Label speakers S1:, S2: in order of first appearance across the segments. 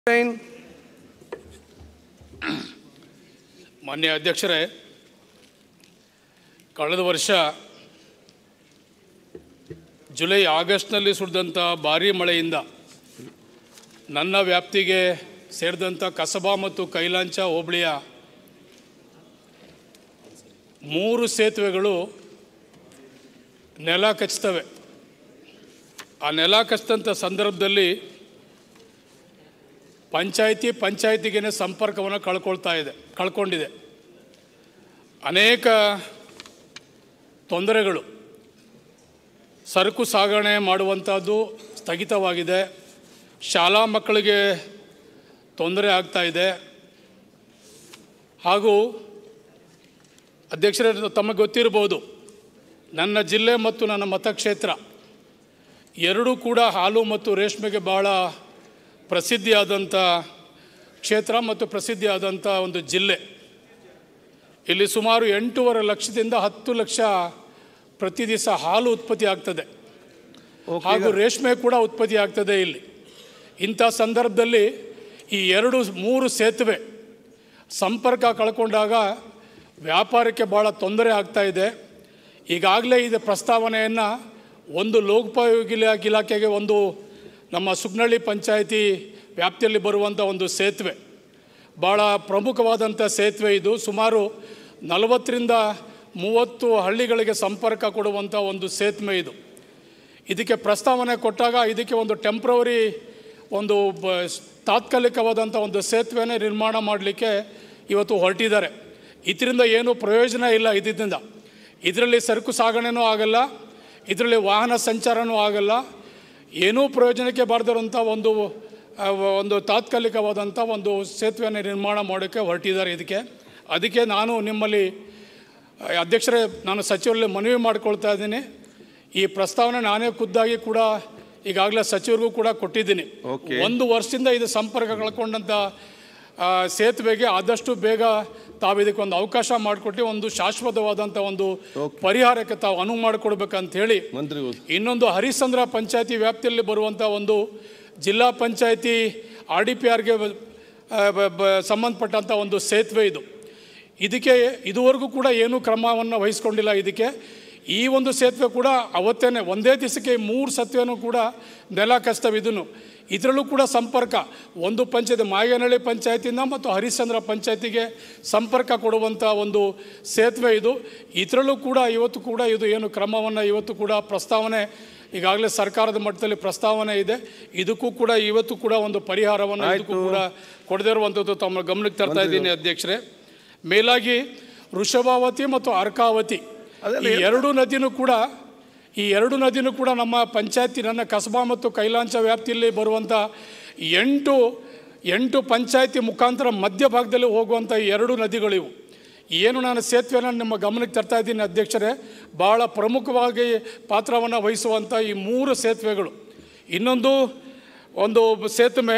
S1: Fine.
S2: ಮಾನ್ಯ ಅಧ್ಯಕ್ಷರೇ ಕಳೆದ ವರ್ಷ ಜುಲೈ ಆಗಸ್ಟ್ನಲ್ಲಿ ಸುರಿದಂಥ ಭಾರೀ ಮಳೆಯಿಂದ ನನ್ನ ವ್ಯಾಪ್ತಿಗೆ ಸೇರಿದಂಥ ಕಸಬಾ ಮತ್ತು ಕೈಲಾಂಚ ಹೋಬಳಿಯ ಮೂರು ಸೇತುವೆಗಳು ನೆಲ ಕಚ್ತವೆ ಆ ನೆಲ ಕಚ್ಚಿದಂಥ ಸಂದರ್ಭದಲ್ಲಿ ಪಂಚಾಯಿತಿ ಪಂಚಾಯಿತಿಗೇನೆ ಸಂಪರ್ಕವನ್ನು ಕಳ್ಕೊಳ್ತಾ ಇದೆ ಕಳ್ಕೊಂಡಿದೆ ಅನೇಕ ತೊಂದರೆಗಳು ಸರಕು ಸಾಗಣೆ ಮಾಡುವಂಥದ್ದು ಸ್ಥಗಿತವಾಗಿದೆ ಶಾಲಾ ಮಕ್ಕಳಿಗೆ ತೊಂದರೆ ಆಗ್ತಾ ಇದೆ ಹಾಗೂ ಅಧ್ಯಕ್ಷರೇ ತಮಗೆ ಗೊತ್ತಿರ್ಬೋದು ನನ್ನ ಜಿಲ್ಲೆ ಮತ್ತು ನನ್ನ ಮತಕ್ಷೇತ್ರ ಎರಡೂ ಕೂಡ ಹಾಲು ಮತ್ತು ರೇಷ್ಮೆಗೆ ಭಾಳ ಪ್ರಸಿದ್ಧಿಯಾದಂಥ ಕ್ಷೇತ್ರ ಮತ್ತು ಪ್ರಸಿದ್ಧಿಯಾದಂಥ ಒಂದು ಜಿಲ್ಲೆ ಇಲ್ಲಿ ಸುಮಾರು ಎಂಟೂವರೆ ಲಕ್ಷದಿಂದ ಹತ್ತು ಲಕ್ಷ ಪ್ರತಿ ದಿವಸ ಹಾಲು ಉತ್ಪತ್ತಿ ಆಗ್ತದೆ
S1: Okay,
S2: ಹಾಗೂ ರೇಷ್ಮೆ ಕೂಡ ಉತ್ಪತ್ತಿ ಆಗ್ತದೆ ಇಲ್ಲಿ ಇಂಥ ಸಂದರ್ಭದಲ್ಲಿ ಈ ಎರಡು ಮೂರು ಸೇತುವೆ ಸಂಪರ್ಕ ಕಳ್ಕೊಂಡಾಗ ವ್ಯಾಪಾರಕ್ಕೆ ಭಾಳ ತೊಂದರೆ ಆಗ್ತಾ ಇದೆ ಈಗಾಗಲೇ ಇದು ಪ್ರಸ್ತಾವನೆಯನ್ನು ಒಂದು ಲೋಕೋಪಯೋಗಿ ಇಲಾ- ಇಲಾಖೆಗೆ ಒಂದು ನಮ್ಮ ಸುಗ್ನಳ್ಳಿ ಪಂಚಾಯಿತಿ ವ್ಯಾಪ್ತಿಯಲ್ಲಿ ಬರುವಂಥ ಒಂದು ಸೇತುವೆ ಭಾಳ ಪ್ರಮುಖವಾದಂಥ ಸೇತುವೆ ಇದು ಸುಮಾರು ನಲವತ್ತರಿಂದ ಮೂವತ್ತು ಹಳ್ಳಿಗಳಿಗೆ ಸಂಪರ್ಕ ಕೊಡುವಂಥ ಒಂದು ಸೇತುವೆ ಇದು ಇದಕ್ಕೆ ಪ್ರಸ್ತಾವನೆ ಕೊಟ್ಟಾಗ ಇದಕ್ಕೆ ಒಂದು ಟೆಂಪ್ರವರಿ ಒಂದು ಬ ತಾತ್ಕಾಲಿಕವಾದಂಥ ಒಂದು ಸೇತುವೆನೇ ನಿರ್ಮಾಣ ಮಾಡಲಿಕ್ಕೆ ಇವತ್ತು ಹೊರಟಿದ್ದಾರೆ ಇದರಿಂದ ಏನು ಪ್ರಯೋಜನ ಇಲ್ಲ ಇದರಿಂದ ಇದರಲ್ಲಿ ಸರಕು ಸಾಗಣೆನೂ ಆಗಲ್ಲ ಇದರಲ್ಲಿ ವಾಹನ ಸಂಚಾರನೂ ಆಗಲ್ಲ ಏನೂ ಪ್ರಯೋಜನಕ್ಕೆ ಬಾರದಿರುವಂಥ ಒಂದು ಆ, ಒಂದು ತಾತ್ಕಾಲಿಕವಾದಂಥ ಒಂದು ಸೇತುವೆಯನ್ನು ನಿರ್ಮಾಣ ಮಾಡೋಕ್ಕೆ ಹೊರಟಿದ್ದಾರೆ ಇದಕ್ಕೆ ಅದಕ್ಕೆ ನಾನು ನಿಮ್ಮಲ್ಲಿ ಅಧ್ಯಕ್ಷರೇ ನಾನು ಸಚಿವರಲ್ಲಿ ಮನವಿ ಮಾಡ್ಕೊಳ್ತಾ ಇದ್ದೀನಿ ಈ ಪ್ರಸ್ತಾವನೆ ನಾನೇ ಖುದ್ದಾಗಿ ಕೂಡ ಈಗಾಗಲೇ ಸಚಿವರಿಗೂ ಕೂಡ ಕೊಟ್ಟಿದ್ದೀನಿ
S1: Okay.
S2: ಒಂದು ವರ್ಷದಿಂದ ಇದು ಸಂಪರ್ಕ ಕಳ್ಕೊಂಡಂಥ ಆ, ಸೇತುವೆಗೆ ಆದಷ್ಟು ಬೇಗ ತಾವು ಇದಕ್ಕೆ ಒಂದು ಅವಕಾಶ ಮಾಡಿಕೊಟ್ಟು ಒಂದು ಶಾಶ್ವತವಾದಂಥ ಒಂದು ಪರಿಹಾರಕ್ಕೆ ತಾವು ಅನುವು ಮಾಡಿಕೊಡ್ಬೇಕಂತ ಹೇಳಿ
S1: ಮಂತ್ರಿಗಳು
S2: ಇನ್ನೊಂದು ಹರಿಶ್ಚಂದ್ರ ಪಂಚಾಯತಿ ವ್ಯಾಪ್ತಿಯಲ್ಲಿ ಬರುವಂಥ ಒಂದು ಜಿಲ್ಲಾ ಪಂಚಾಯತಿ ಆರ್ ಡಿ ಪಿ ಆರ್ಗೆ ಸಂಬಂಧಪಟ್ಟಂಥ ಒಂದು ಸೇತುವೆ ಇದು ಇದಕ್ಕೆ ಇದುವರೆಗೂ ಕೂಡ ಏನೂ ಕ್ರಮವನ್ನು ವಹಿಸ್ಕೊಂಡಿಲ್ಲ ಇದಕ್ಕೆ ಈ ಒಂದು ಸೇತುವೆ ಕೂಡ ಅವತ್ತೇನೆ ಒಂದೇ ದಿವಸಕ್ಕೆ ಮೂರು ಸತ್ವೆನೂ ಕೂಡ ನೆಲ ಕಸ್ತವೆ ಇದನ್ನು ಇದರಲ್ಲೂ ಕೂಡ ಸಂಪರ್ಕ ಒಂದು ಪಂಚಾಯತಿ ಮಾಯನಹಳ್ಳಿ ಪಂಚಾಯತಿಯಿಂದ ಮತ್ತು ಹರಿಶ್ಚಂದ್ರ ಪಂಚಾಯತಿಗೆ ಸಂಪರ್ಕ ಕೊಡುವಂಥ ಒಂದು ಸೇತುವೆ ಇದು ಇದರಲ್ಲೂ ಕೂಡ ಇವತ್ತು ಕೂಡ ಇದು ಏನು ಕ್ರಮವನ್ನು ಇವತ್ತು ಕೂಡ ಪ್ರಸ್ತಾವನೆ ಈಗಾಗಲೇ ಸರ್ಕಾರದ ಮಟ್ಟದಲ್ಲಿ ಪ್ರಸ್ತಾವನೆ ಇದೆ ಇದಕ್ಕೂ ಕೂಡ ಇವತ್ತು ಕೂಡ ಒಂದು ಪರಿಹಾರವನ್ನು ಇದಕ್ಕೂ ಕೂಡ ಕೊಡದೇ ಇರುವಂಥದ್ದು ತಮ್ಮ ಗಮನಕ್ಕೆ ತರ್ತಾ ಇದ್ದೀನಿ ಅಧ್ಯಕ್ಷರೇ ಮೇಲಾಗಿ ವೃಷಭಾವತಿ ಮತ್ತು ಅರ್ಕಾವತಿ
S1: ಅದೆಲ್ಲ
S2: ಈ ಎರಡು ನದಿನೂ ಕೂಡ ಈ ಎರಡು ನದಿನೂ ಕೂಡ ನಮ್ಮ ಪಂಚಾಯತಿ ನನ್ನ ಕಸಬಾ ಮತ್ತು ಕೈಲಾಂಚ ವ್ಯಾಪ್ತಿಯಲ್ಲಿ ಬರುವಂಥ ಎಂಟು ಎಂಟು ಪಂಚಾಯತಿ ಮುಖಾಂತರ ಮಧ್ಯಭಾಗದಲ್ಲಿ ಹೋಗುವಂಥ ಈ ಎರಡು ನದಿಗಳಿವು ಏನು ನಾನು ಸೇತುವೆನ ನಿಮ್ಮ ಗಮನಕ್ಕೆ ತರ್ತಾ ಇದ್ದೀನಿ ಅಧ್ಯಕ್ಷರೇ ಭಾಳ ಪ್ರಮುಖವಾಗಿ ಪಾತ್ರವನ್ನು ವಹಿಸುವಂಥ ಈ ಮೂರು ಸೇತುವೆಗಳು ಇನ್ನೊಂದು ಒಂದು ಸೇತುವೆ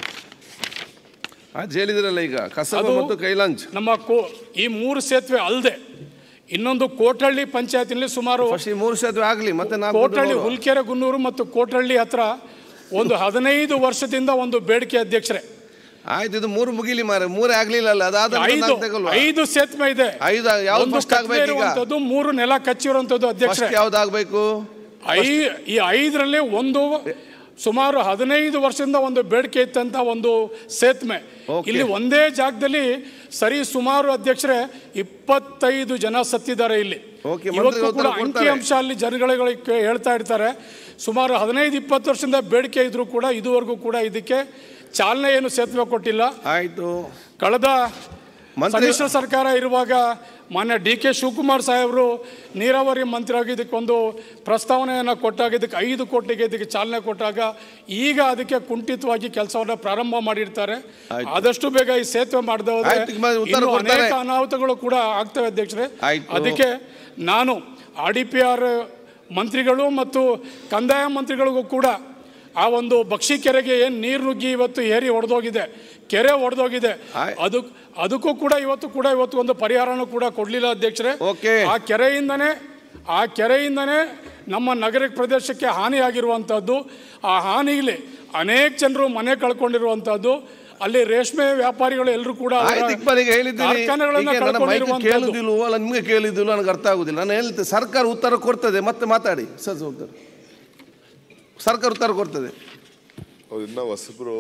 S1: ಅದು ಹೇಳಿದ್ರಲ್ಲ ಈಗ ಕಸಬ
S2: ಅದು-
S1: ಮತ್ತು ಕೈಲಾಂಚ್
S2: ನಮ್ಮ ಕೋ ಈ ಮೂರು ಸೇತುವೆ ಅಲ್ಲದೆ ಇನ್ನೊಂದು ಕೋಟಹಳ್ಳಿ ಪಂಚಾಯತಿನಲ್ಲಿ ಸುಮಾರು
S1: ಫಸ್ಟ್ ಈ ಮೂರು ಸೇತುವೆ ಆಗಲಿ ಮತ್ತೆ ನಾಲ್ಕು
S2: ಕೋಟಹಳ್ಳಿ
S1: ನೋಡುವ.
S2: ಹುಲ್ಕೆರೆ ಗುನ್ನೂರು ಮತ್ತು ಕೋಟಹಳ್ಳಿ ಹತ್ರ ಒಂದು ಹದಿನೈದು ವರ್ಷದಿಂದ ಒಂದು ಬೇಡಿಕೆ ಅಧ್ಯಕ್ಷರೇ
S1: ಆಯ್ತು ಇದು ಮೂರು ಮುಗಿಲಿ ಮಾರೆ ಮೂರೇ ಆಗ್ಲಿಲ್ಲ ಅಲ್ಲ ಅದಾದ
S2: ಐದು ಐದು ಸೇತುವೆ ಇದೆ
S1: ಐದು ಯಾವ್ದು
S2: ಒಂದು
S1: ಫಸ್ಟ್ ಆಗ್ಬೇಕು ಈಗ
S2: ಇರುವಂತದ್ದು ಮೂರು ನೆಲ ಕಚ್ಚಿರುವಂತದ್ದು ಅಧ್ಯಕ್ಷರೇ
S1: ಫಸ್ಟ್ ಯಾವ್ದಾಗಬೇಕು
S2: ಐ ಈ ಐದರಲ್ಲಿ ಒಂದು ಸುಮಾರು ಹದಿನೈದು ವರ್ಷದಿಂದ ಒಂದು ಬೇಡಿಕೆ ಇತ್ತಂತ ಒಂದು ಸೇತುವೆ
S1: Okay.
S2: ಇಲ್ಲಿ ಒಂದೇ ಜಾಗದಲ್ಲಿ ಸರಿ ಸುಮಾರು ಅಧ್ಯಕ್ಷರೇ ಇಪ್ಪತ್ತೈದು ಜನ ಸತ್ತಿದ್ದಾರೆ ಇಲ್ಲಿ
S1: Okay,
S2: ಇವತ್ತು
S1: ಮಂತ್ರಿಗಳು
S2: ಕೂಡ
S1: ಉತ್ತರ ಕೊಡ್ತಾರೆ.
S2: ಅಂಕಿಅಂಶ ಅಲ್ಲಿ ಜನಗಳಿಗೆ ಹೇಳ್ತಾ ಇರ್ತಾರೆ ಸುಮಾರು ಹದಿನೈದು ಇಪ್ಪತ್ತು ವರ್ಷದಿಂದ ಬೇಡಿಕೆ ಇದ್ರೂ ಕೂಡ ಇದುವರೆಗೂ ಕೂಡ ಇದಕ್ಕೆ ಚಾಲನೆ ಏನು ಸೇತುವೆ ಕೊಟ್ಟಿಲ್ಲ
S1: ಆಯ್ತು
S2: ಕಳೆದ
S1: ಮಂತ್ರಿ-
S2: ಸಮ್ಮಿಶ್ರ ಸರ್ಕಾರ ಇರುವಾಗ ಮಾನ್ಯ ಡಿ ಕೆ ಶಿವಕುಮಾರ್ ಸಾಹೇಬರು ನೀರಾವರಿ ಮಂತ್ರಿಯಾಗಿ ಇದಕ್ಕೊಂದು ಪ್ರಸ್ತಾವನೆಯನ್ನು ಕೊಟ್ಟಾಗ ಇದಕ್ಕೆ ಐದು ಕೋಟಿಗೆ ಇದಕ್ಕೆ ಚಾಲನೆ ಕೊಟ್ಟಾಗ ಈಗ ಅದಕ್ಕೆ ಕುಂಠಿತವಾಗಿ ಕೆಲಸವನ್ನು ಪ್ರಾರಂಭ ಮಾಡಿರ್ತಾರೆ
S1: ಆಯ್ತು.
S2: ಆದಷ್ಟು ಬೇಗ ಈ ಸೇತುವೆ ಮಾಡದೆ ಹೋದ್ರೆ
S1: ಆಯ್ತು, ಈಗ ಉತ್ತರ
S2: ಇನ್ನೂ
S1: ಕೊಡ್ತಾರೆ.
S2: ಅನೇಕ ಅನಾಹುತಗಳು ಕೂಡ ಆಗ್ತವೆ ಅಧ್ಯಕ್ಷರೇ
S1: ಆಯ್ತು.
S2: ಅದಕ್ಕೆ ನಾನು ಆರ್ ಡಿ ಪಿ ಆರ್ ಮಂತ್ರಿಗಳು ಮತ್ತು ಕಂದಾಯ ಮಂತ್ರಿಗಳಿಗೂ ಕೂಡ ಆ ಒಂದು ಬಕ್ಷಿ ಕೆರೆಗೆ ಏನು ನೀರು ನುಗ್ಗಿ ಇವತ್ತು ಏರಿ ಒಡೆದೋಗಿದೆ ಕೆರೆ ಒಡೆದೋಗಿದೆ
S1: ಆಯ್-
S2: ಅದು ಅದಕ್ಕೂ ಕೂಡ ಇವತ್ತು ಕೂಡ ಇವತ್ತು ಒಂದು ಪರಿಹಾರನೂ ಕೂಡ ಕೊಡಲಿಲ್ಲ ಅಧ್ಯಕ್ಷರೇ
S1: Okay.
S2: ಆ ಕೆರೆಯಿಂದನೇ ಆ ಕೆರೆಯಿಂದನೇ ನಮ್ಮ ನಗರ ಪ್ರದೇಶಕ್ಕೆ ಹಾನಿಯಾಗಿರುವಂಥದ್ದು ಆ ಹಾನಿಯಲ್ಲಿ ಅನೇಕ ಜನರು ಮನೆ ಕಳ್ಕೊಂಡಿರುವಂಥದ್ದು ಅಲ್ಲಿ ರೇಷ್ಮೆ ವ್ಯಾಪಾರಿಗಳು ಎಲ್ಲರೂ ಕೂಡ ಅವರ
S1: ಆಯ್ತು ಇಕ್ಬಾಲ್ ಈಗ ಹೇಳಿದ್ದೀನಿ
S2: ಕಾರ್ಖಾನೆಗಳನ್ನ
S1: ಈಗ ನನ್ನ ಮೈಕ್
S2: ಕಳ್ಕೊಂಡಿರುವಂಥದ್ದು.
S1: ಕೇಳುದಿಲ್ವೋ ಅಲ್ಲ ನಿಮಗೆ ಕೇಳಿದಿಲ್ವೋ ನನಗೆ ಅರ್ಥ ಆಗುದಿಲ್ಲ ನಾನು ಹೇಳ್ತೇನೆ ಸರ್ಕಾರ ಉತ್ತರ ಕೊಡ್ತದೆ ಮತ್ತೆ ಮಾತಾಡಿ ಸರ್ ಹೋಗ್ತಾರೆ ಸರ್ಕಾರ ಉತ್ತರ ಕೊಡ್ತದೆ
S3: ಅವ್ರು ಇನ್ನ ಹೊಸಬ್ರು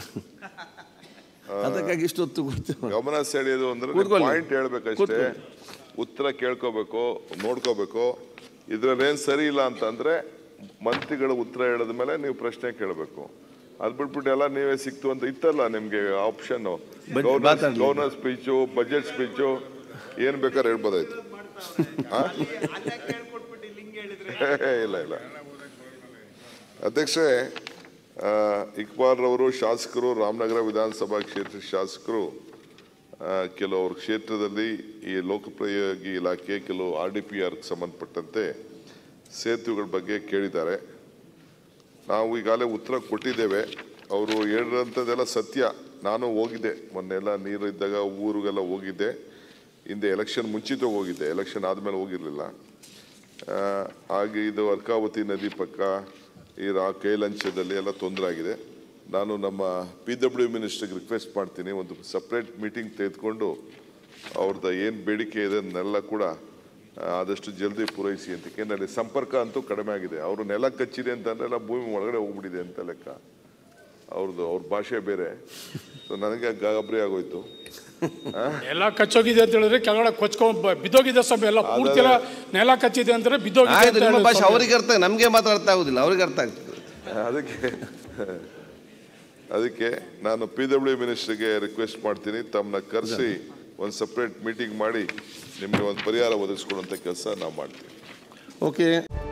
S1: ಅದಕ್ಕಾಗಿ ಇಷ್ಟೊತ್ತು ಕೊಡ್ತೇವೆ
S3: ಗಮನ ಸೆಳೆಯೋದು ಅಂದ್ರೆ
S1: ಕೂತ್ಕೊಳ್ಳಿ.
S3: ಪಾಯಿಂಟ್ ಹೇಳ್ಬೇಕಷ್ಟೇ
S1: ಕೂತ್ಕೊಳ್ಳಿ.
S3: ಉತ್ತರ ಕೇಳ್ಕೋಬೇಕು ನೋಡ್ಕೋಬೇಕು ಇದ್ರಲ್ಲೇನ್ ಸರಿ ಇಲ್ಲ ಅಂತಂದ್ರೆ ಮಂತ್ರಿಗಳು ಉತ್ತರ ಹೇಳಿದ ಮೇಲೆ ನೀವು ಪ್ರಶ್ನೆ ಕೇಳಬೇಕು ಅದ್ ಬಿಟ್ಬಿಟ್ಟು ಎಲ್ಲ ನೀವೇ ಸಿಕ್ತು ಅಂತ ಇತ್ತಲ್ಲ ನಿಮ್ಗೆ ಆಪ್ಷನ್
S1: ಬಟ್ ಮಾತಾಡ್ಲಿ.
S3: ಗವರ್ನರ್ ಸ್ಪೀಚು ಬಜೆಟ್ ಸ್ಪೀಚು ಏನ್ ಬೇಕಾದ್ರೆ ಹೇಳ್ಬೋದಾಯ್ತು ಆ? ಇಲ್ಲ ಇಲ್ಲ ಅಧ್ಯಕ್ಷರೇ ಆ, ಇಕ್ಬಾಲ್ ರವರು ಶಾಸಕರು ರಾಮನಗರ ವಿಧಾನಸಭಾ ಕ್ಷೇತ್ರ ಶಾಸಕರು ಆ, ಕೆಲವು ಅವ್ರ ಕ್ಷೇತ್ರದಲ್ಲಿ ಈ ಲೋಕೋಪಯೋಗಿ ಇಲಾಖೆ ಕೆಲವು ಆರ್ ಡಿ ಪಿ ಆರ್ ಸಂಬಂಧಪಟ್ಟಂತೆ ಸೇತುವೆಗಳ ಬಗ್ಗೆ ಕೇಳಿದ್ದಾರೆ ನಾವು ಈಗಾಗಲೇ ಉತ್ತರ ಕೊಟ್ಟಿದ್ದೇವೆ ಅವರು ಹೇಳಿರೋಂಥದ್ದೆಲ್ಲ ಸತ್ಯ ನಾನು ಹೋಗಿದ್ದೆ ಮೊನ್ನೆಲ್ಲ ನೀರು ಇದ್ದಾಗ ಊರಿಗೆಲ್ಲ ಹೋಗಿದ್ದೆ ಹಿಂದೆ ಎಲೆಕ್ಷನ್ ಮುಂಚಿತವಾಗಿ ಹೋಗಿದ್ದೆ ಎಲೆಕ್ಷನ್ ಆದಮೇಲೆ ಹೋಗಿರಲಿಲ್ಲ ಹಾಗೆ ಇದು ಅರ್ಕಾವತಿ ನದಿ ಪಕ್ಕ ಈ ರಾ ಕೈಲಂಚದಲ್ಲಿ ಎಲ್ಲ ತೊಂದರೆ ಆಗಿದೆ ನಾನು ನಮ್ಮ ಪಿ ಡಬ್ಲ್ಯೂ ಮಿನಿಸ್ಟರ್ಗೆ ರಿಕ್ವೆಸ್ಟ್ ಮಾಡ್ತೀನಿ ಒಂದು ಸಪ್ರೇಟ್ ಮೀಟಿಂಗ್ ತೆಗೆದುಕೊಂಡು ಅವ್ರದ್ದು ಏನು ಬೇಡಿಕೆ ಇದೆ ಅದನ್ನೆಲ್ಲ ಕೂಡ ಆ, ಆದಷ್ಟು ಜಲ್ದಿ ಪೂರೈಸಿ ಅಂತ ಯಾಕೆಂದ್ರೆ ಅಲ್ಲಿ ಸಂಪರ್ಕ ಅಂತೂ ಕಡಿಮೆ ಆಗಿದೆ ಅವರು ನೆಲ ಕಚ್ಚಿದೆ ಅಂತಂದ್ರೆ ಎಲ್ಲ ಭೂಮಿ ಒಳಗಡೆ ಹೋಗ್ಬಿಟ್ಟಿದೆ ಅಂತ ಲೆಕ್ಕ ಅವ್ರದ್ದು ಅವ್ರ ಭಾಷೆ ಬೇರೆ ಸೊ ನನಗೆ ಗಾಬರಿ ಆಗೋಯ್ತು
S2: ಎಲ್ಲ ಕಚ್ಚೋಗಿದೆ ಅಂತ ಹೇಳಿದ್ರೆ ಕೆಳಗಡೆ ಕೊಚ್ಕೊಂಡ್ ಬ- ಬಿದ್ದೋಗಿದೆ ಸ್ವಾಮಿ ಎಲ್ಲ ಪೂರ್ತಿ ಎಲ್ಲ ನೆಲ ಕಚ್ಚಿದೆ ಅಂದ್ರೆ ಬಿದ್ದೋಗಿದೆ
S1: ಆಯ್ತು
S2: ಅಂತ
S1: ನಿಮ್ಮ
S2: ಹೇಳಿ
S1: ಭಾಷೆ
S2: ಸ್ವಾಮಿ.
S1: ಅವ್ರಿಗೆ ಅರ್ಥ ನಮಗೆ ಮಾತ್ರ ಅರ್ಥ ಆಗುದಿಲ್ಲ ಅವ್ರಿಗೆ ಅರ್ಥ ಆಗ್ತದೆ
S3: ಅದಕ್ಕೆ ಅದಕ್ಕೆ ನಾನು ಪಿ ಡಬ್ಲ್ಯೂ ಮಿನಿಸ್ಟರ್ಗೆ ರಿಕ್ವೆಸ್ಟ್ ಮಾಡ್ತೀನಿ ತಮ್ಮನ್ನ ಕರೆಸಿ ಒಂದು ಸಪ್ರೇಟ್ ಮೀಟಿಂಗ್ ಮಾಡಿ ನಿಮಗೆ ಒಂದು ಪರಿಹಾರ ಒದಗಿಸ್ಕೊಡುವಂಥ ಕೆಲಸ ನಾವು ಮಾಡ್ತೀವಿ
S1: ಓಕೆ